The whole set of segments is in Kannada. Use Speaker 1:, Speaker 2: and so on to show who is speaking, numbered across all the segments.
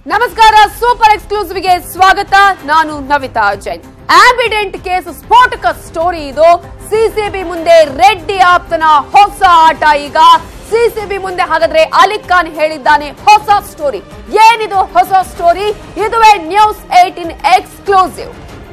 Speaker 1: ನಮಸ್ಕಾರ ಸೂಪರ್ ಎಕ್ಸ್ಕ್ಲೂಸಿವ್ಗೆ ಸ್ವಾಗತ ನಾನು ನವಿತಾ ಜೈನ್ ಆಂಬಿಡೆಂಟ್ ಕೇಸ್ ಸ್ಫೋಟಕ ಸ್ಟೋರಿ ಇದು ಸಿಸಿಬಿ ಮುಂದೆ ರೆಡ್ಡಿ ಆಪ್ತನ ಹೊಸ ಆಟ ಈಗ ಸಿಸಿಬಿ ಮುಂದೆ ಹಾಗಾದ್ರೆ ಅಲಿಕ್ ಖಾನ್ ಹೇಳಿದ್ದಾನೆ ಹೊಸ ಸ್ಟೋರಿ ಏನಿದು ಹೊಸ ಸ್ಟೋರಿ ಇದುವೇ ನ್ಯೂಸ್ ಏಟಿನ್ ಎಕ್ಸ್ಕ್ಲೂಸಿವ್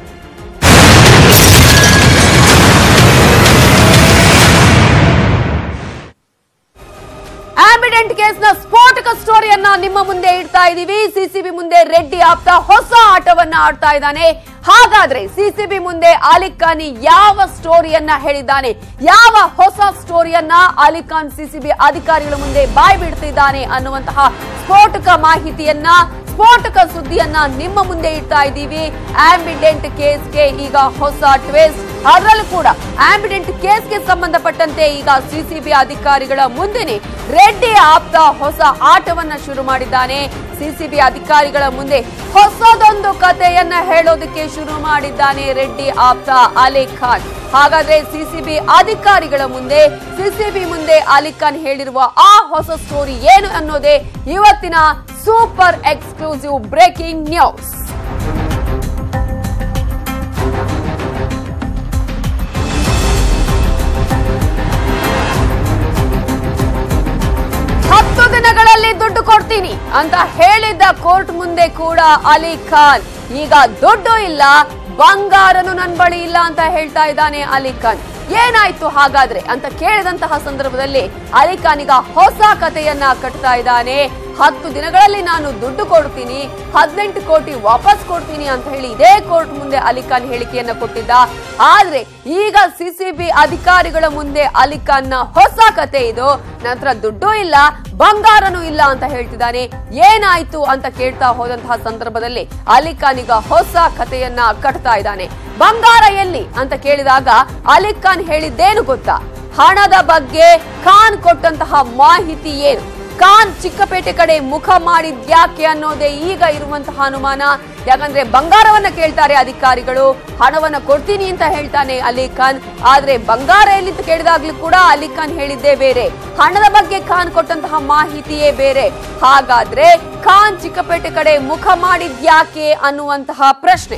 Speaker 1: ಆಂಬಿಡೆಂಟ್ ಕೇಸ್ನ ಸ್ಫೋಟಕ ಸ್ಟೋರಿಯನ್ನ ನಿಮ್ಮ ಮುಂದೆ ಇಡ್ತಾ ಇದೀವಿ ಸಿಸಿಬಿ ಮುಂದೆ ರೆಡ್ಡಿ ಆಪ್ತ ಹೊಸ ಆಟವನ್ನ ಆಡ್ತಾ ಇದ್ದಾನೆ ಹಾಗಾದ್ರೆ ಸಿಸಿಬಿ ಮುಂದೆ ಅಲಿಕ್ ಖಾನ್ ಯಾವ ಸ್ಟೋರಿಯನ್ನ ಹೇಳಿದ್ದಾನೆ ಯಾವ ಹೊಸ ಸ್ಟೋರಿಯನ್ನ ಅಲಿಕ್ ಖಾನ್ ಸಿಸಿಬಿ ಅಧಿಕಾರಿಗಳ ಮುಂದೆ ಬಾಯ್ ಬಿಡ್ತಿದ್ದಾನೆ ಅನ್ನುವಂತಹ ಸ್ಫೋಟಕ ಮಾಹಿತಿಯನ್ನ ಸ್ಫೋಟಕ ಸುದ್ದಿಯನ್ನ ನಿಮ್ಮ ಮುಂದೆ ಇಡ್ತಾ ಇದ್ದೀವಿ ಆಂಬಿಡೆಂಟ್ ಕೇಸ್ಗೆ ಈಗ ಹೊಸ ಟ್ವಿಸ್ಟ್ ಅದರಲ್ಲೂ ಕೂಡ ಆಂಬಿಡೆಂಟ್ ಕೇಸ್ಗೆ ಸಂಬಂಧಪಟ್ಟಂತೆ ಈಗ ಸಿಸಿಬಿ ಅಧಿಕಾರಿಗಳ ಮುಂದೆನೆ ರೆಡ್ಡಿ ಆಪ್ತ ಹೊಸ ಆಟವನ್ನ ಶುರು ಮಾಡಿದ್ದಾನೆ ಸಿಸಿಬಿ ಅಧಿಕಾರಿಗಳ ಮುಂದೆ ಹೊಸದೊಂದು ಕಥೆಯನ್ನ ಹೇಳೋದಕ್ಕೆ ಶುರು ಮಾಡಿದ್ದಾನೆ ರೆಡ್ಡಿ ಆಪ್ತ ಅಲಿ ಖಾನ್ ಹಾಗಾದ್ರೆ ಸಿಸಿಬಿ ಅಧಿಕಾರಿಗಳ ಮುಂದೆ ಸಿಸಿಬಿ ಮುಂದೆ ಅಲಿ ಖಾನ್ ಹೇಳಿರುವ ಆ ಹೊಸ ಸ್ಟೋರಿ ಏನು ಅನ್ನೋದೇ ಇವತ್ತಿನ ಸೂಪರ್ ಎಕ್ಸ್ಕ್ಲೂಸಿವ್ ಬ್ರೇಕಿಂಗ್ ನ್ಯೂಸ್ ಹತ್ತು ದಿನಗಳಲ್ಲಿ ದುಡ್ಡು ಕೊಡ್ತೀನಿ ಅಂತ ಹೇಳಿದ್ದ ಕೋರ್ಟ್ ಮುಂದೆ ಕೂಡ ಅಲಿ ಖಾನ್ ಈಗ ದುಡ್ಡು ಇಲ್ಲ ಬಂಗಾರನು ನನ್ ಬಳಿ ಇಲ್ಲ ಅಂತ ಹೇಳ್ತಾ ಇದ್ದಾನೆ ಅಲಿ ಖಾನ್ ಏನಾಯ್ತು ಹಾಗಾದ್ರೆ ಅಂತ ಕೇಳಿದಂತಹ ಸಂದರ್ಭದಲ್ಲಿ ಅಲಿ ಖಾನ್ ಈಗ ಹೊಸ ಕಥೆಯನ್ನ ಕಟ್ತಾ ಇದ್ದಾನೆ ಹತ್ತು ದಿನಗಳಲ್ಲಿ ನಾನು ದುಡ್ಡು ಕೊಡ್ತೀನಿ ಹದಿನೆಂಟು ಕೋಟಿ ವಾಪಸ್ ಕೊಡ್ತೀನಿ ಅಂತ ಹೇಳಿ ಇದೇ ಕೋರ್ಟ್ ಮುಂದೆ ಅಲಿ ಖಾನ್ ಹೇಳಿಕೆಯನ್ನ ಕೊಟ್ಟಿದ್ದ ಆದ್ರೆ ಈಗ ಸಿಸಿಬಿ ಅಧಿಕಾರಿಗಳ ಮುಂದೆ ಅಲಿ ಖಾನ್ನ ಹೊಸ ಕತೆ ಇದು ನಂತರ ದುಡ್ಡು ಇಲ್ಲ ಬಂಗಾರನೂ ಇಲ್ಲ ಅಂತ ಹೇಳ್ತಿದ್ದಾನೆ ಏನಾಯ್ತು ಅಂತ ಕೇಳ್ತಾ ಹೋದಂತಹ ಸಂದರ್ಭದಲ್ಲಿ ಅಲಿ ಖಾನ್ ಈಗ ಹೊಸ ಕಥೆಯನ್ನ ಕಟ್ತಾ ಇದ್ದಾನೆ ಬಂಗಾರ ಎಲ್ಲಿ ಅಂತ ಕೇಳಿದಾಗ ಅಲಿ ಖಾನ್ ಹೇಳಿದ್ದೇನು ಗೊತ್ತಾ ಹಣದ ಬಗ್ಗೆ ಖಾನ್ ಕೊಟ್ಟಂತಹ ಮಾಹಿತಿ ಏನು ಖಾನ್ ಚಿಕ್ಕಪೇಟೆ ಕಡೆ ಮುಖ ಮಾಡಿದ್ಯಾಕೆ ಅನ್ನೋದೇ ಈಗ ಇರುವಂತಹ ಅನುಮಾನ ಯಾಕಂದ್ರೆ ಬಂಗಾರವನ್ನ ಕೇಳ್ತಾರೆ ಅಧಿಕಾರಿಗಳು ಹಣವನ್ನ ಕೊಡ್ತೀನಿ ಅಂತ ಹೇಳ್ತಾನೆ ಅಲಿ ಖಾನ್ ಆದ್ರೆ ಬಂಗಾರ ಎಲ್ಲಿ ಅಂತ ಕೇಳಿದಾಗ್ಲೂ ಕೂಡ ಅಲಿ ಖಾನ್ ಹೇಳಿದ್ದೇ ಬೇರೆ ಹಣದ ಬಗ್ಗೆ ಖಾನ್ ಕೊಟ್ಟಂತಹ ಮಾಹಿತಿಯೇ ಬೇರೆ ಹಾಗಾದ್ರೆ ಖಾನ್ ಚಿಕ್ಕಪೇಟೆ ಕಡೆ ಮುಖ ಮಾಡಿದ್ಯಾಕೆ ಅನ್ನುವಂತಹ ಪ್ರಶ್ನೆ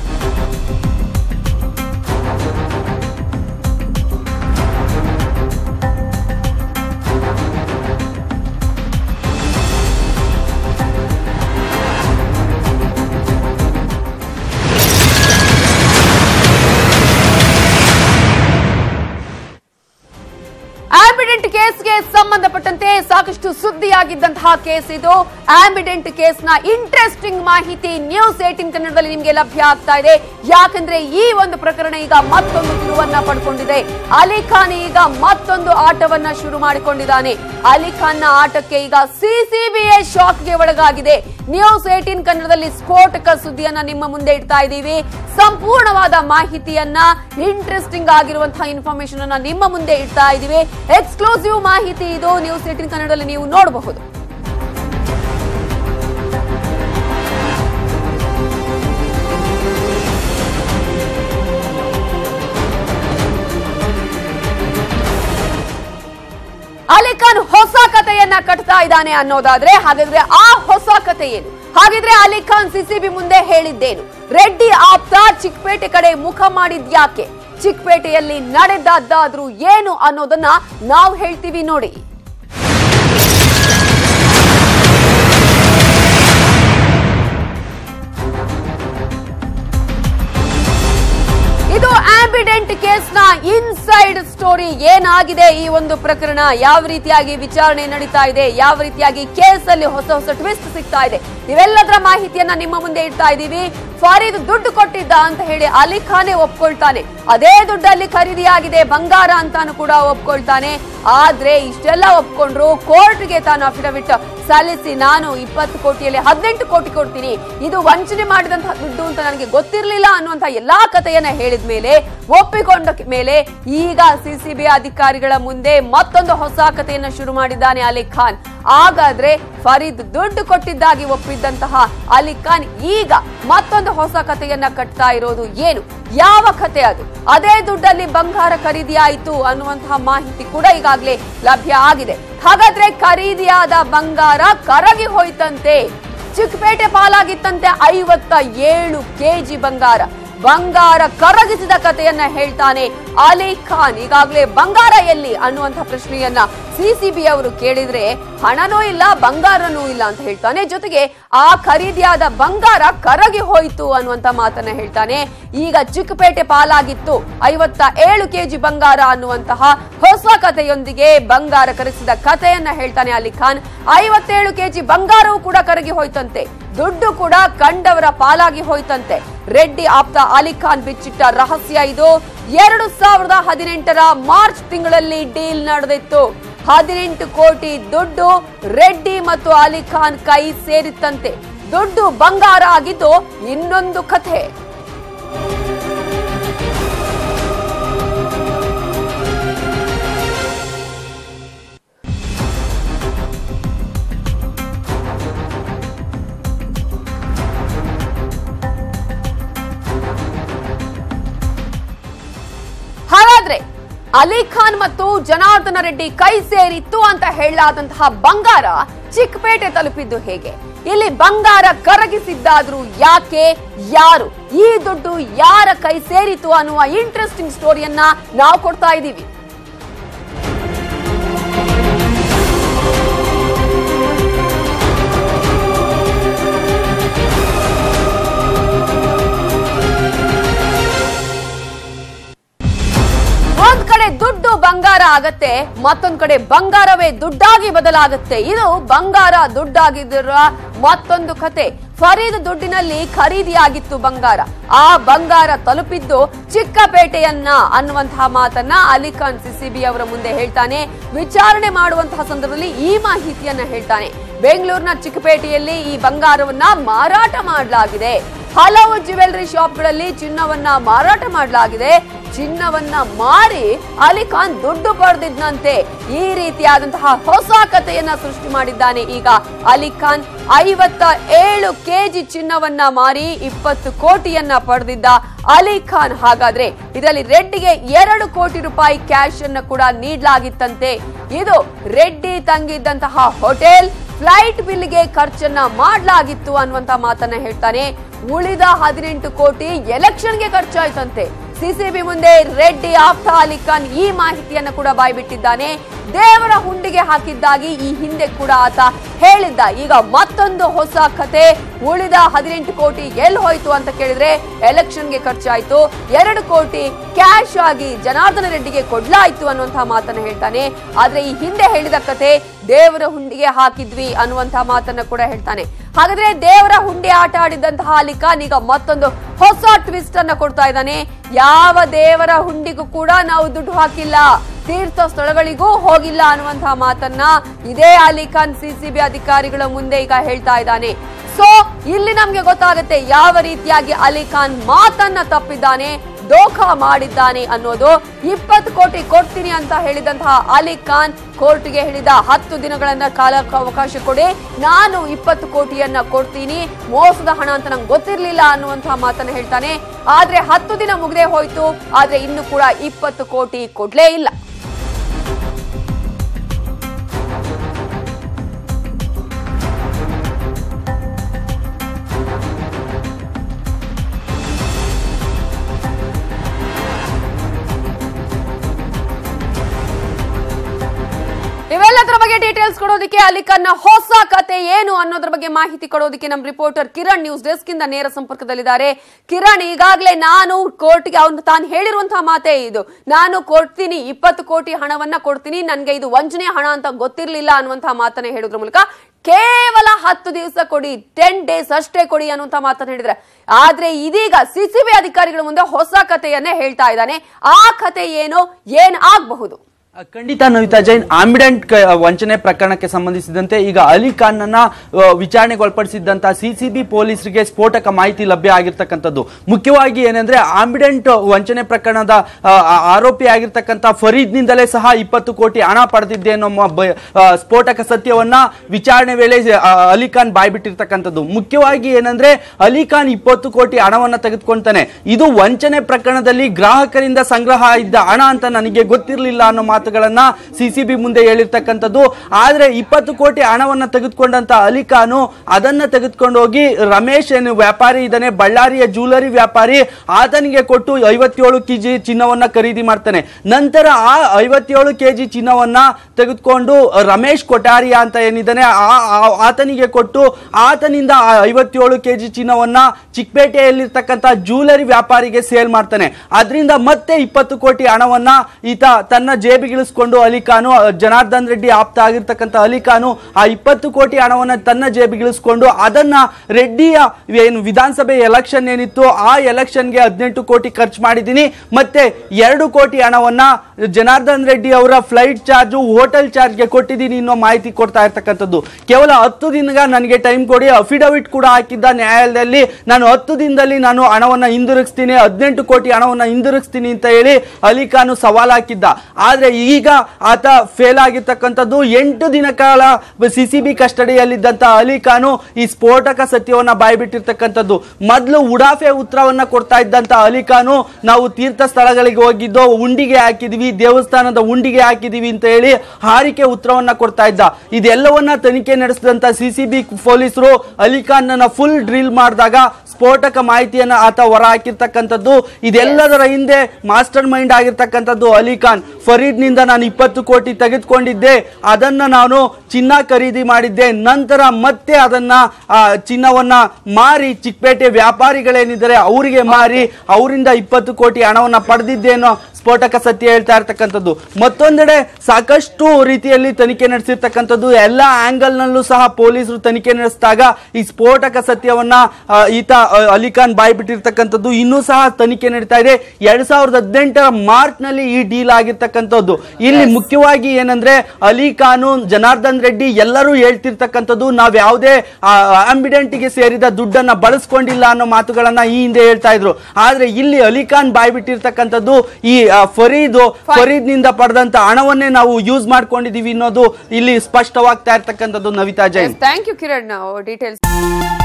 Speaker 1: ಆಂಬಿಡೆಂಟ್ ಕೇಸ್ಗೆ ಸಂಬಂಧಪಟ್ಟಂತೆ ಸಾಕಷ್ಟು ಸುದ್ದಿಯಾಗಿದ್ದಂತಹ ಕೇಸ್ ಇದು ಆಂಬಿಡೆಂಟ್ ಕೇಸ್ನ ಇಂಟ್ರೆಸ್ಟಿಂಗ್ ಮಾಹಿತಿ ನ್ಯೂಸ್ ಏಟಿನ್ ಕನ್ನಡದಲ್ಲಿ ನಿಮಗೆ ಲಭ್ಯ ಆಗ್ತಾ ಇದೆ ಯಾಕಂದ್ರೆ ಈ ಒಂದು ಪ್ರಕರಣ ಈಗ ಮತ್ತೊಂದು ತಿರುವನ್ನ ಪಡ್ಕೊಂಡಿದೆ ಅಲಿ ಖಾನ್ ಈಗ ಮತ್ತೊಂದು ಆಟವನ್ನ ಶುರು ಮಾಡಿಕೊಂಡಿದ್ದಾನೆ ಅಲಿ ಖಾನ್ನ ಆಟಕ್ಕೆ ಈಗ ಸಿಸಿಬಿಐ ಶಾಕ್ಗೆ ಒಳಗಾಗಿದೆ ನ್ಯೂಸ್ ಏಟೀನ್ ಕನ್ನಡದಲ್ಲಿ ಸ್ಫೋಟಕ ಸುದ್ದಿಯನ್ನ ನಿಮ್ಮ ಮುಂದೆ ಇಡ್ತಾ ಇದ್ದೀವಿ ಸಂಪೂರ್ಣವಾದ ಮಾಹಿತಿಯನ್ನ ಇಂಟ್ರೆಸ್ಟಿಂಗ್ ಆಗಿರುವಂತಹ ಇನ್ಫಾರ್ಮೇಶನ್ ಅನ್ನ ನಿಮ್ಮ ಮುಂದೆ ಇಡ್ತಾ ಇದ್ದೀವಿ ಎಕ್ಸ್ಕ್ಲೂಸಿವ್ ಮಾಹಿತಿ ಇದು ನ್ಯೂಸ್ ಏಟೀನ್ ಕನ್ನಡದಲ್ಲಿ ನೀವು ನೋಡಬಹುದು ಅಲಿ ಖಾನ್ ಹೊಸ ಕಥೆಯನ್ನ ಕಟ್ತಾ ಇದ್ದಾನೆ ಅನ್ನೋದಾದ್ರೆ ಹಾಗಾದ್ರೆ ಆ ಹೊಸ ಕಥೆ ಏನು ಹಾಗಿದ್ರೆ ಅಲಿ ಖಾನ್ ಸಿಸಿಬಿ ಮುಂದೆ ಹೇಳಿದ್ದೇನು ರೆಡ್ಡಿ ಆಪ್ತ ಚಿಕ್ಕಪೇಟೆ ಕಡೆ ಮುಖ ಮಾಡಿದ್ಯಾಕೆ ಚಿಕ್ಕಪೇಟೆಯಲ್ಲಿ ನಡೆದದ್ದಾದ್ರೂ ಏನು ಅನ್ನೋದನ್ನ ನಾವು ಹೇಳ್ತೀವಿ ನೋಡಿ ಇದು ಆಂಬಿಡೆಂಟ್ ಕೇಸ್ನ ಇನ್ಸೈಡ್ ಸ್ಟೋರಿ ಏನಾಗಿದೆ ಈ ಒಂದು ಪ್ರಕರಣ ಯಾವ ರೀತಿಯಾಗಿ ವಿಚಾರಣೆ ನಡೀತಾ ಇದೆ ಯಾವ ರೀತಿಯಾಗಿ ಕೇಸ್ ಅಲ್ಲಿ ಹೊಸ ಹೊಸ ಟ್ವಿಸ್ಟ್ ಸಿಗ್ತಾ ಇದೆ ಇವೆಲ್ಲದರ ಮಾಹಿತಿಯನ್ನ ನಿಮ್ಮ ಮುಂದೆ ಇಡ್ತಾ ಇದ್ದೀವಿ ಫರೀದ್ ದುಡ್ಡು ಕೊಟ್ಟಿದ್ದ ಅಂತ ಹೇಳಿ ಅಲಿ ಖಾನೆ ಒಪ್ಕೊಳ್ತಾನೆ ಅದೇ ದುಡ್ಡಲ್ಲಿ ಖರೀದಿಯಾಗಿದೆ ಬಂಗಾರ ಅಂತಾನು ಕೂಡ ಒಪ್ಕೊಳ್ತಾನೆ ಆದ್ರೆ ಇಷ್ಟೆಲ್ಲ ಒಪ್ಕೊಂಡ್ರು ಕೋರ್ಟ್ಗೆ ತಾನು ಅಫಿಡವಿಟ್ ಸಲ್ಲಿಸಿ ನಾನು ಇಪ್ಪತ್ತು ಕೋಟಿಯಲ್ಲಿ ಹದಿನೆಂಟು ಕೋಟಿ ಕೊಡ್ತೀನಿ ಇದು ವಂಚನೆ ಮಾಡಿದಂತಹ ದುಡ್ಡು ಅಂತ ನನಗೆ ಗೊತ್ತಿರಲಿಲ್ಲ ಅನ್ನುವಂತ ಎಲ್ಲಾ ಕಥೆಯನ್ನ ಹೇಳಿದ ಮೇಲೆ ಒಪ್ಪಿಕೊಂಡ ಮೇಲೆ ಈಗ ಸಿಸಿಬಿ ಅಧಿಕಾರಿಗಳ ಮುಂದೆ ಮತ್ತೊಂದು ಹೊಸ ಕಥೆಯನ್ನ ಶುರು ಮಾಡಿದ್ದಾನೆ ಅಲಿ ಖಾನ್ ಹಾಗಾದ್ರೆ ಫರೀದ್ ದುಡ್ಡು ಕೊಟ್ಟಿದ್ದಾಗಿ ಒಪ್ಪಿದ್ದಂತಹ ಅಲಿ ಖಾನ್ ಈಗ ಮತ್ತೊಂದು ಹೊಸ ಕಥೆಯನ್ನ ಕಟ್ತಾ ಇರೋದು ಏನು ಯಾವ ಕಥೆ ಅದು ಅದೇ ದುಡ್ಡಲ್ಲಿ ಬಂಗಾರ ಖರೀದಿ ಆಯಿತು ಅನ್ನುವಂತಹ ಮಾಹಿತಿ ಕೂಡ ಈಗಾಗಲೇ ಲಭ್ಯ ಆಗಿದೆ ಹಾಗಾದ್ರೆ ಖರೀದಿಯಾದ ಬಂಗಾರ ಕರಗಿ ಹೋಯ್ತಂತೆ ಚಿಕ್ಕಪೇಟೆ ಪಾಲಾಗಿತ್ತಂತೆ ಐವತ್ತ ಏಳು ಕೆಜಿ ಬಂಗಾರ ಬಂಗಾರ ಕರಗಿಸಿದ ಕಥೆಯನ್ನ ಹೇಳ್ತಾನೆ ಅಲಿ ಖಾನ್ ಈಗಾಗಲೇ ಬಂಗಾರ ಎಲ್ಲಿ ಅನ್ನುವಂಥ ಪ್ರಶ್ನೆಯನ್ನ ಸಿಸಿಬಿ ಅವರು ಕೇಳಿದ್ರೆ ಹಣನೂ ಇಲ್ಲ ಬಂಗಾರನೂ ಇಲ್ಲ ಅಂತ ಹೇಳ್ತಾನೆ ಜೊತೆಗೆ ಆ ಖರೀದಿಯಾದ ಬಂಗಾರ ಕರಗಿ ಹೋಯ್ತು ಅನ್ನುವಂತ ಮಾತನ್ನ ಹೇಳ್ತಾನೆ ಈಗ ಚಿಕ್ಕಪೇಟೆ ಪಾಲಾಗಿತ್ತು ಐವತ್ತ ಏಳು ಕೆಜಿ ಬಂಗಾರ ಅನ್ನುವಂತಹ ಹೊಸ ಕಥೆಯೊಂದಿಗೆ ಬಂಗಾರ ಕರಗಿಸಿದ ಕಥೆಯನ್ನ ಹೇಳ್ತಾನೆ ಅಲಿ ಖಾನ್ ಐವತ್ತೇಳು ಕೆಜಿ ಬಂಗಾರವೂ ಕೂಡ ಕರಗಿ ಹೋಯ್ತಂತೆ ದುಡ್ಡು ಕೂಡ ಕಂಡವರ ಪಾಲಾಗಿ ಹೋಯ್ತಂತೆ ರೆಡ್ಡಿ ಆಪ್ತ ಅಲಿ ಖಾನ್ ಬಿಚ್ಚಿಟ್ಟ ರಹಸ್ಯ ಇದು ಎರಡು ಸಾವಿರದ ಹದಿನೆಂಟರ ಮಾರ್ಚ್ ತಿಂಗಳಲ್ಲಿ ಡೀಲ್ ನಡೆದಿತ್ತು ಹದಿನೆಂಟು ಕೋಟಿ ದುಡ್ಡು ರೆಡ್ಡಿ ಮತ್ತು ಅಲಿ ಖಾನ್ ಕೈ ಸೇರಿತ್ತಂತೆ ದುಡ್ಡು ಬಂಗಾರ ಆಗಿದ್ದು ಇನ್ನೊಂದು ಕಥೆ ಹಾಗಾದ್ರೆ ಅಲಿ ಖಾನ್ ಮತ್ತು ಜನಾರ್ದನ ರೆಡ್ಡಿ ಕೈ ಸೇರಿತ್ತು ಅಂತ ಹೇಳಲಾದಂತಹ ಬಂಗಾರ ಚಿಕ್ಕಪೇಟೆ ತಲುಪಿದ್ದು ಹೇಗೆ ಇಲ್ಲಿ ಬಂಗಾರ ಕರಗಿಸಿದ್ದಾದ್ರೂ ಯಾಕೆ ಯಾರು ಈ ದುಡ್ಡು ಯಾರ ಕೈ ಸೇರಿತು ಅನ್ನುವ ಇಂಟ್ರೆಸ್ಟಿಂಗ್ ಸ್ಟೋರಿಯನ್ನ ನಾವು ಕೊಡ್ತಾ ಇದ್ದೀವಿ ಒಂದ್ ಕಡೆ ದುಡ್ಡು ಬಂಗಾರ ಆಗತ್ತೆ ಮತ್ತೊಂದ್ ಕಡೆ ಬಂಗಾರವೇ ದುಡ್ಡಾಗಿ ಬದಲಾಗತ್ತೆ ಇದು ಬಂಗಾರ ದುಡ್ಡಾಗಿದ್ದರ ಮತ್ತೊಂದು ಕತೆ ಫರೀದ್ ದುಡ್ಡಿನಲ್ಲಿ ಖರೀದಿಯಾಗಿತ್ತು ಬಂಗಾರ ಆ ಬಂಗಾರ ತಲುಪಿದ್ದು ಚಿಕ್ಕಪೇಟೆಯನ್ನ ಅನ್ನುವಂತಹ ಮಾತನ್ನ ಅಲಿ ಖಾನ್ ಸಿಸಿಬಿ ಅವರ ಮುಂದೆ ಹೇಳ್ತಾನೆ ವಿಚಾರಣೆ ಮಾಡುವಂತಹ ಸಂದರ್ಭದಲ್ಲಿ ಈ ಮಾಹಿತಿಯನ್ನ ಹೇಳ್ತಾನೆ ಬೆಂಗಳೂರಿನ ಚಿಕ್ಕಪೇಟೆಯಲ್ಲಿ ಈ ಬಂಗಾರವನ್ನ ಮಾರಾಟ ಮಾಡಲಾಗಿದೆ ಹಲವು ಜ್ಯುವೆಲರಿ ಶಾಪ್ಗಳಲ್ಲಿ ಚಿನ್ನವನ್ನ ಮಾರಾಟ ಮಾಡಲಾಗಿದೆ ಚಿನ್ನವನ್ನ ಮಾರಿ ಅಲಿ ಖಾನ್ ದುಡ್ಡು ಪಡೆದಿದ್ನಂತೆ ಈ ರೀತಿಯಾದಂತಹ ಹೊಸ ಕಥೆಯನ್ನ ಸೃಷ್ಟಿ ಮಾಡಿದ್ದಾನೆ ಈಗ ಅಲಿ ಖಾನ್ ಐವತ್ತ ಏಳು ಕೆಜಿ ಚಿನ್ನವನ್ನ ಮಾರಿ ಇಪ್ಪತ್ತು ಕೋಟಿಯನ್ನ ಪಡೆದಿದ್ದ ಅಲಿ ಖಾನ್ ಹಾಗಾದ್ರೆ ಇದರಲ್ಲಿ ರೆಡ್ಡಿಗೆ ಎರಡು ಕೋಟಿ ರೂಪಾಯಿ ಕ್ಯಾಶ್ ಅನ್ನು ಕೂಡ ನೀಡಲಾಗಿತ್ತಂತೆ ಇದು ರೆಡ್ಡಿ ತಂಗಿದ್ದಂತಹ ಹೋಟೆಲ್ ಫ್ಲೈಟ್ ಬಿಲ್ಗೆ ಖರ್ಚನ್ನ ಮಾಡಲಾಗಿತ್ತು ಅನ್ನುವಂತ ಮಾತನ್ನ ಹೇಳ್ತಾನೆ ಉಳಿದ ಹದಿನೆಂಟು ಕೋಟಿ ಎಲೆಕ್ಷನ್ಗೆ ಖರ್ಚಾಯ್ತಂತೆ ಸಿಸಿಬಿ ಮುಂದೆ ರೆಡ್ಡಿ ಆಪ್ತ ಅಲಿ ಖಾನ್ ಈ ಮಾಹಿತಿಯನ್ನು ಕೂಡ ಬಾಯ್ಬಿಟ್ಟಿದ್ದಾನೆ ದೇವರ ಹುಂಡಿಗೆ ಹಾಕಿದ್ದಾಗಿ ಈ ಹಿಂದೆ ಕೂಡ ಆತ ಹೇಳಿದ್ದ ಈಗ ಮತ್ತೊಂದು ಹೊಸ ಕತೆ ಉಳಿದ ಹದಿನೆಂಟು ಕೋಟಿ ಎಲ್ಲಿ ಹೋಯ್ತು ಅಂತ ಕೇಳಿದ್ರೆ ಎಲೆಕ್ಷನ್ಗೆ ಖರ್ಚಾಯ್ತು ಎರಡು ಕೋಟಿ ಕ್ಯಾಶ್ ಆಗಿ ಜನಾರ್ದನ ರೆಡ್ಡಿಗೆ ಕೊಡ್ಲಾಯ್ತು ಅನ್ನುವಂತಹ ಮಾತನ್ನ ಹೇಳ್ತಾನೆ ಆದ್ರೆ ಈ ಹಿಂದೆ ಹೇಳಿದ ಕತೆ ದೇವರ ಹುಂಡಿಗೆ ಹಾಕಿದ್ವಿ ಅನ್ನುವಂತಹ ಮಾತನ್ನ ಕೂಡ ಹೇಳ್ತಾನೆ ಹಾಗಾದ್ರೆ ದೇವರ ಹುಂಡಿ ಆಟ ಆಡಿದಂತಹ ಅಲಿ ಖಾನ್ ಈಗ ಮತ್ತೊಂದು ಹೊಸ ಟ್ವಿಸ್ಟ್ ಅನ್ನ ಕೊಡ್ತಾ ಇದ್ದಾನೆ ಯಾವ ದೇವರ ಹುಂಡಿಗೂ ಕೂಡ ನಾವು ದುಡ್ಡು ಹಾಕಿಲ್ಲ ತೀರ್ಥ ಸ್ಥಳಗಳಿಗೂ ಹೋಗಿಲ್ಲ ಅನ್ನುವಂತಹ ಮಾತನ್ನ ಇದೇ ಅಲಿ ಖಾನ್ ಸಿಸಿಬಿ ಅಧಿಕಾರಿಗಳ ಮುಂದೆ ಈಗ ಹೇಳ್ತಾ ಇದ್ದಾನೆ ಸೊ ಇಲ್ಲಿ ನಮ್ಗೆ ಗೊತ್ತಾಗುತ್ತೆ ಯಾವ ರೀತಿಯಾಗಿ ಅಲಿ ಖಾನ್ ಮಾತನ್ನ ತಪ್ಪಿದ್ದಾನೆ ದೋಖ ಮಾಡಿದ್ದಾನೆ ಅನ್ನೋದು ಇಪ್ಪತ್ತು ಕೋಟಿ ಕೊಡ್ತೀನಿ ಅಂತ ಹೇಳಿದಂತಹ ಅಲಿ ಖಾನ್ ಕೋರ್ಟ್ಗೆ ಹೇಳಿದ ಹತ್ತು ದಿನಗಳನ್ನ ಕಾಲ ಅವಕಾಶ ಕೊಡಿ ನಾನು ಇಪ್ಪತ್ತು ಕೋಟಿಯನ್ನ ಕೊಡ್ತೀನಿ ಮೋಸದ ಹಣ ಅಂತ ನಂಗೆ ಗೊತ್ತಿರ್ಲಿಲ್ಲ ಅನ್ನುವಂತಹ ಮಾತನ್ನ ಹೇಳ್ತಾನೆ ಆದ್ರೆ ಹತ್ತು ದಿನ ಮುಗ್ದೇ ಹೋಯ್ತು ಆದ್ರೆ ಇನ್ನು ಕೂಡ ಇಪ್ಪತ್ತು ಕೋಟಿ ಕೊಡ್ಲೇ ಇಲ್ಲ ಇವೆಲ್ಲದರ ಬಗ್ಗೆ ಡೀಟೇಲ್ಸ್ ಕೊಡೋದಕ್ಕೆ ಅಲಿಖನ್ನ ಹೊಸ ಕತೆ ಏನು ಅನ್ನೋದ್ರ ಬಗ್ಗೆ ಮಾಹಿತಿ ಕೊಡೋದಕ್ಕೆ ನಮ್ಮ ರಿಪೋರ್ಟರ್ ಕಿರಣ್ ನ್ಯೂಸ್ ಡೆಸ್ಕ್ ಇಂದ ನೇರ ಸಂಪರ್ಕದಲ್ಲಿದ್ದಾರೆ ಕಿರಣ್ ಈಗಾಗಲೇ ನಾನು ಕೋರ್ಟ್ಗೆ ಅವನು ತಾನು ಹೇಳಿರುವಂತಹ ಮಾತೇ ಇದು ನಾನು ಕೊಡ್ತೀನಿ ಇಪ್ಪತ್ತು ಕೋಟಿ ಹಣವನ್ನ ಕೊಡ್ತೀನಿ ನನ್ಗೆ ಇದು ವಂಚನೆ ಹಣ ಅಂತ ಗೊತ್ತಿರ್ಲಿಲ್ಲ ಅನ್ನುವಂತಹ ಮಾತನ್ನ ಹೇಳೋದ್ರ ಮೂಲಕ ಕೇವಲ ಹತ್ತು ದಿವಸ ಕೊಡಿ ಟೆನ್ ಡೇಸ್ ಅಷ್ಟೇ ಕೊಡಿ ಅನ್ನುವಂತ ಮಾತನ್ನ ಹೇಳಿದ್ರೆ ಆದ್ರೆ ಇದೀಗ ಸಿಸಿಬಿ ಅಧಿಕಾರಿಗಳ ಮುಂದೆ ಹೊಸ ಕಥೆಯನ್ನೇ ಹೇಳ್ತಾ ಇದ್ದಾನೆ ಆ ಕತೆ ಏನು ಏನ್ ಆಗಬಹುದು
Speaker 2: ಖಂಡಿತ ನವಿತಾ ಜೈನ್ ಆಂಬಿಡೆಂಟ್ ಕ- ವಂಚನೆ ಪ್ರಕರಣಕ್ಕೆ ಸಂಬಂಧಿಸಿದಂತೆ ಈಗ ಅಲಿ ಖಾನ್ ಅನ್ನ ಆ, ವಿಚಾರಣೆಗೆ ಒಳಪಡಿಸಿದ್ದಂತ ಸಿಸಿಬಿ ಪೊಲೀಸರಿಗೆ ಸ್ಫೋಟಕ ಮಾಹಿತಿ ಲಭ್ಯ ಆಗಿರ್ತಕ್ಕಂಥದ್ದು ಮುಖ್ಯವಾಗಿ ಏನಂದ್ರೆ ಆಂಬಿಡೆಂಟ್ ವಂಚನೆ ಪ್ರಕರಣದ ಆ, ಆ- ಆರೋಪಿ ಆಗಿರ್ತಕ್ಕಂಥ ಫರೀದ್ ನಿಂದಲೇ ಸಹ ಇಪ್ಪತ್ತು ಕೋಟಿ ಹಣ ಪಡೆದಿದ್ದೆ ಅನ್ನೋ ಮ- ಬ- ಆ, ಸ್ಫೋಟಕ ಸತ್ಯವನ್ನ ವಿಚಾರಣೆ ವೇಳೆ ಆ, ಅಲಿ ಖಾನ್ ಬಾಯ್ಬಿಟ್ಟಿರ್ತಕ್ಕಂಥದ್ದು ಮುಖ್ಯವಾಗಿ ಏನಂದ್ರೆ ಅಲಿ ಖಾನ್ ಇಪ್ಪತ್ತು ಕೋಟಿ ಹಣವನ್ನ ತೆಗೆದುಕೊಂತಾನೆ ಇದು ವಂಚನೆ ಪ್ರಕರಣದಲ್ಲಿ ಗ್ರಾಹಕರಿಂದ ಸಂಗ್ರಹ ಇದ್ದ ಹಣ ಅಂತ ನನಗೆ ಗೊತ್ತಿರಲಿಲ್ಲ ಅನ್ನೋ ಮಾತನ್ನ ಮಾತುಗಳನ್ನ ಸಿಸಿಬಿ ಮುಂದೆ ಹೇಳಿರ್ತಕ್ಕಂಥದ್ದು ಆದ್ರೆ ಇಪ್ಪತ್ತು ಕೋಟಿ ಹಣವನ್ನ ತೆಗೆದುಕೊಂಡಂತ ಅಲಿ ಖಾನು ಅದನ್ನ ತೆಗೆದುಕೊಂಡು ಹೋಗಿ ರಮೇಶ್ ಏನು ವ್ಯಾಪಾರಿ ಇದ್ದಾನೆ ಬಳ್ಳಾರಿಯ ಜ್ಯೂಲರಿ ವ್ಯಾಪಾರಿ ಆತನಿಗೆ ಕೊಟ್ಟು ಐವತ್ತೇಳು ಕೆಜಿ ಚಿನ್ನವನ್ನ ಖರೀದಿ ಮಾಡ್ತಾನೆ ನಂತರ ಆ ಐವತ್ತೇಳು ಕೆಜಿ ಚಿನ್ನವನ್ನ ತೆಗೆದುಕೊಂಡು ರಮೇಶ್ ಕೊಠಾರಿಯಾ ಅಂತ ಏನಿದ್ದಾನೆ ಆ- ಆ- ಆತನಿಗೆ ಕೊಟ್ಟು ಆತನಿಂದ ಆ ಐವತ್ತೇಳು ಕೆಜಿ ಚಿನ್ನವನ್ನ ಚಿಕ್ಕಪೇಟೆಯಲ್ಲಿರ್ತಕ್ಕಂಥ ಜ್ಯೂಲರಿ ವ್ಯಾಪಾರಿಗೆ ಸೇಲ್ ಮಾಡ್ತಾನೆ ಅದರಿಂದ ಮತ್ತೆ ಇಪ್ಪತ್ತು ಕೋಟಿ ಹಣವನ್ನ ಈತ ತನ್ನ ಜೇಬಿಗಿಳಿಸ್ಕೊಂಡು ಅಲಿ ಖಾನು ಜನಾರ್ದನ್ ರೆಡ್ಡಿ ಆಪ್ತ ಆಗಿರ್ತಕ್ಕಂಥ ಅಲಿ ಖಾನು ಆ ಇಪ್ಪತ್ತು ಕೋಟಿ ಹಣವನ್ನ ತನ್ನ ಜೇಬಿಗಿಳಿಸ್ಕೊಂಡು ಅದನ್ನ ರೆಡ್ಡಿಯ ಏನು ವಿಧಾನಸಭೆ ಎಲೆಕ್ಷನ್ ಏನಿತ್ತು ಆ ಎಲೆಕ್ಷನ್ಗೆ ಹದಿನೆಂಟು ಕೋಟಿ ಖರ್ಚು ಮಾಡಿದ್ದೀನಿ ಮತ್ತೆ ಎರಡು ಕೋಟಿ ಹಣವನ್ನ ಜನಾರ್ದನ್ ರೆಡ್ಡಿ ಅವರ ಫ್ಲೈಟ್ ಚಾರ್ಜು ಹೋಟೆಲ್ ಚಾರ್ಜ್ಗೆ ಕೊಟ್ಟಿದ್ದೀನಿ ಅನ್ನೋ ಮಾಹಿತಿ ಕೊಡ್ತಾ ಇರ್ತಕ್ಕಂಥದ್ದು ಕೇವಲ ಹತ್ತು ದಿನಗ ನನಗೆ ಟೈಮ್ ಕೊಡಿ ಅಫಿಡವಿಟ್ ಕೂಡ ಹಾಕಿದ್ದ ನ್ಯಾಯಾಲಯದಲ್ಲಿ ನಾನು ಹತ್ತು ದಿನದಲ್ಲಿ ನಾನು ಹಣವನ್ನ ಹಿಂದಿರುಗಿಸ್ತೀನಿ ಹದಿನೆಂಟು ಕೋಟಿ ಹಣವನ್ನ ಹಿಂದಿರುಗಿಸ್ತೀನಿ ಅಂತ ಹೇಳಿ ಅಲಿ ಖಾನ್ ಸವಾಲ್ ಹಾಕಿದ್ದ ಆದ್ರೆ ಈಗ ಆತ ಫೇಲ್ ಆಗಿರ್ತಕ್ಕಂಥದ್ದು ಎಂಟು ದಿನ ಕಾಲ ಸಿ ಸಿ ಬಿ ಕಸ್ಟಡಿಯಲ್ಲಿದ್ದಂತ ಅಲಿ ಖಾನು ಈ ಸ್ಫೋಟಕ ಸತ್ಯವನ್ನ ಬಾಯ್ಬಿಟ್ಟಿರ್ತಕ್ಕಂಥದ್ದು ಮೊದಲು ಉಡಾಫೆ ಉತ್ತರವನ್ನ ಕೊಡ್ತಾ ಇದ್ದಂತ ಅಲಿ ಖಾನು ನಾವು ತೀರ್ಥ ಸ್ಥಳಗಳಿಗೆ ಹೋಗಿದ್ದು ಉಂಡಿಗೆ ಹಾಕಿದ್ವಿ ದೇವಸ್ಥಾನದ ಉಂಡಿಗೆ ಹಾಕಿದೀವಿ ಅಂತ ಹೇಳಿ ಹಾರಿಕೆ ಉತ್ತರವನ್ನ ಕೊಡ್ತಾ ಇದ್ದ ಇದೆಲ್ಲವನ್ನ ತನಿಖೆ ನಡೆಸಿದಂತ ಸಿ ಸಿ ಬಿ ಪೊಲೀಸರು ಅಲಿ ಖಾನ್ ಫುಲ್ ಡ್ರಿಲ್ ಮಾಡಿದಾಗ ಸ್ಫೋಟಕ ಮಾಹಿತಿಯನ್ನ ಆತ ಹೊರ ಹಾಕಿರ್ತಕ್ಕಂಥದ್ದು ಇದೆಲ್ಲದರ ಹಿಂದೆ ಮಾಸ್ಟರ್ ಮೈಂಡ್ ಆಗಿರ್ತಕ್ಕಂಥದ್ದು ಅಲಿ ಖಾನ್ ಫರೀದ್ ನಿಂದ ನಾನು ಇಪ್ಪತ್ತು ಕೋಟಿ ತೆಗೆದುಕೊಂಡಿದ್ದೆ ಅದನ್ನ ನಾನು ಚಿನ್ನ ಖರೀದಿ ಮಾಡಿದ್ದೆ ನಂತರ ಮತ್ತೆ ಅದನ್ನ ಆ, ಚಿನ್ನವನ್ನ ಮಾರಿ ಚಿಕ್ಕಪೇಟೆ ವ್ಯಾಪಾರಿಗಳೇನಿದ್ದಾರೆ ಅವರಿಗೆ ಮಾರಿ ಅವರಿಂದ ಇಪ್ಪತ್ತು ಕೋಟಿ ಹಣವನ್ನ ಪಡೆದಿದ್ದೇನೋ ಸ್ಫೋಟಕ ಸತ್ಯ ಹೇಳ್ತಾ ಇರ್ತಕ್ಕಂಥದ್ದು ಮತ್ತೊಂದೆಡೆ ಸಾಕಷ್ಟು ರೀತಿಯಲ್ಲಿ ತನಿಖೆ ನಡೆಸಿರ್ತಕ್ಕಂಥದ್ದು ಎಲ್ಲ ಆಂಗಲ್ ನಲ್ಲೂ ಸಹ ಪೊಲೀಸರು ತನಿಖೆ ನಡೆಸಿದಾಗ ಈ ಸ್ಫೋಟಕ ಸತ್ಯವನ್ನ ಆ, ಈತ ಆ, ಅಲಿ ಖಾನ್ ಬಾಯ್ಬಿಟ್ಟಿರ್ತಕ್ಕಂಥದ್ದು ಇನ್ನೂ ಸಹ ತನಿಖೆ ನಡೀತಾ ಇದೆ ಎರಡ್ ಸಾವಿರದ ಹದಿನೆಂಟರ ಮಾರ್ಚ್ ನಲ್ಲಿ ಈ ಡೀಲ್ ಆಗಿರ್ತಕ್ಕಂಥದ್ದು ಇಲ್ಲಿ ಮುಖ್ಯವಾಗಿ ಏನಂದ್ರೆ ಅಲಿ ಖಾನು ಜನಾರ್ದನ್ ರೆಡ್ಡಿ ಎಲ್ಲರೂ ಹೇಳ್ತಿರ್ತಕ್ಕಂಥದ್ದು ನಾವ್ ಯಾವುದೇ ಆಂಬಿಡೆಂಟ್ ಗೆ ಸೇರಿದ ದುಡ್ಡನ್ನ ಬಳಸ್ಕೊಂಡಿಲ್ಲ ಅನ್ನೋ ಮಾತುಗಳನ್ನ ಈ ಹಿಂದೆ ಹೇಳ್ತಾ ಇದ್ರು ಆದ್ರೆ ಇಲ್ಲಿ ಅಲಿ ಖಾನ್ ಬಾಯ್ಬಿಟ್ಟಿರ್ತಕ್ಕಂಥದ್ದು ಈ ಆ, ಫರೀದ್ ಫರೀದ್ ನಿಂದ ಪಡೆದಂತ ಹಣವನ್ನೇ ನಾವು ಯೂಸ್ ಮಾಡ್ಕೊಂಡಿದೀವಿ ಅನ್ನೋದು ಇಲ್ಲಿ ಸ್ಪಷ್ಟವಾಗ್ತಾ ಇರ್ತಕ್ಕಂಥದ್ದು Navitha Jain
Speaker 1: thank you Kiran details